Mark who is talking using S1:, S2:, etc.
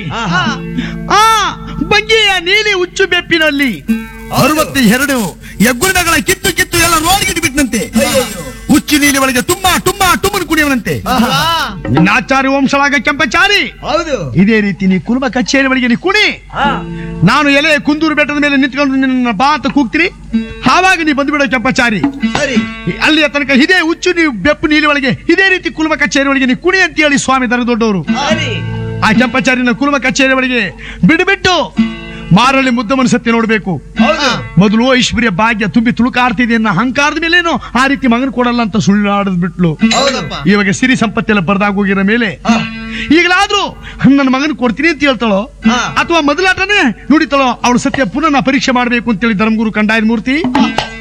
S1: ಆ ಬಗೆಯ ನೀಲಿ ಹುಚ್ಚು ಬೆಪ್ಪಿನಲ್ಲಿ
S2: ಅರವತ್ತ ಎರಡು ಹೆಗ್ಗುರುಗಳ ಕಿತ್ತು ಕಿತ್ತು ಎಲ್ಲ ರೋಡ್ಗಿಟ್ಟು ಬಿಟ್ಟನಂತೆ ಹುಚ್ಚು ನೀಲಿ ಒಳಗೆ ತುಂಬಾ ತುಂಬಾ ಟುಮ್ಮನ್ ಕುಡಿಯವನಂತೆ
S1: ನಿನ್ನಾಚಾರಿ ವಂಶಳಾಗ ಕೆಂಪಚಾರಿ
S3: ಹೌದು
S1: ಇದೇ ರೀತಿ ನೀ ಕುರುಬ ಕಚೇರಿ ಒಳಗೆ ನೀ ಕುಣಿ ನಾನು ಎಲೆ ಕುಂದೂರು ಬೆಟ್ಟದ ಮೇಲೆ ನಿಂತ್ಕೊಂಡು ನಿನ್ನ ಬಾ ಅಂತ ಕೂಗ್ತೀನಿ ಆವಾಗ ನೀ ಬಂದ್ಬಿಡೋ ಕೆಂಪಚಾರಿ
S3: ಸರಿ
S1: ಅಲ್ಲಿಯ ತನಕ ಇದೇ ಹುಚ್ಚು ನೀವು ಬೆಪ್ಪು ನೀಲಿ ಒಳಗೆ ಇದೇ ರೀತಿ ಕುಲುಮ ಕಚೇರಿ ಒಳಗೆ ನೀ ಕುಣಿ ಅಂತ ಹೇಳಿ ಸ್ವಾಮಿ ದರ ದೊಡ್ಡವರು
S3: ಸರಿ
S1: ಆ ಕೆಂಪಚಾರಿನ ಕುಲುಮ ಕಚೇರಿ ಒಳಗೆ ಬಿಡುಬಿಟ್ಟು ಮಾರಳ್ಳಿ ಮುದ್ದ ಮನಸತ್ತಿ ನೋಡ್ಬೇಕು
S3: ಹೌದು
S1: ಮೊದಲು ಐಶ್ವರ್ಯ ಭಾಗ್ಯ ತುಂಬಿ ತುಳುಕಾಡ್ತಿದೆ ಅನ್ನೋ ಅಹಂಕಾರದ ಮೇಲೇನೋ ಆ ರೀತಿ ಮಗನ ಕೊಡಲ್ಲ ಅಂತ ಸುಳ್ಳಾಡದ್ ಬಿಟ್ಲು
S3: ಹೌದಪ್ಪ
S1: ಇವಾಗ ಸಿರಿ ಸಂಪತ್ತೆಲ್ಲ ಬರ್ದಾಗೋಗಿರೋ ಮೇಲೆ ಈಗಲಾದ್ರೂ ನನ್ನ ಮಗನ ಕೊಡ್ತೀನಿ ಅಂತ ಹೇಳ್ತಾಳೋ
S3: ಹಾ.
S1: ಅಥವಾ ಮೊದಲಾಟನೇ ನುಡಿತಾಳೋ ಅವಳು ಸತ್ಯ ಪುನಃ ನಾ ಪರೀಕ್ಷೆ ಮಾಡಬೇಕು ಅಂತೇಳಿ ಧರ್ಮಗುರು ಕಂಡಾಯನ ಮೂರ್ತಿ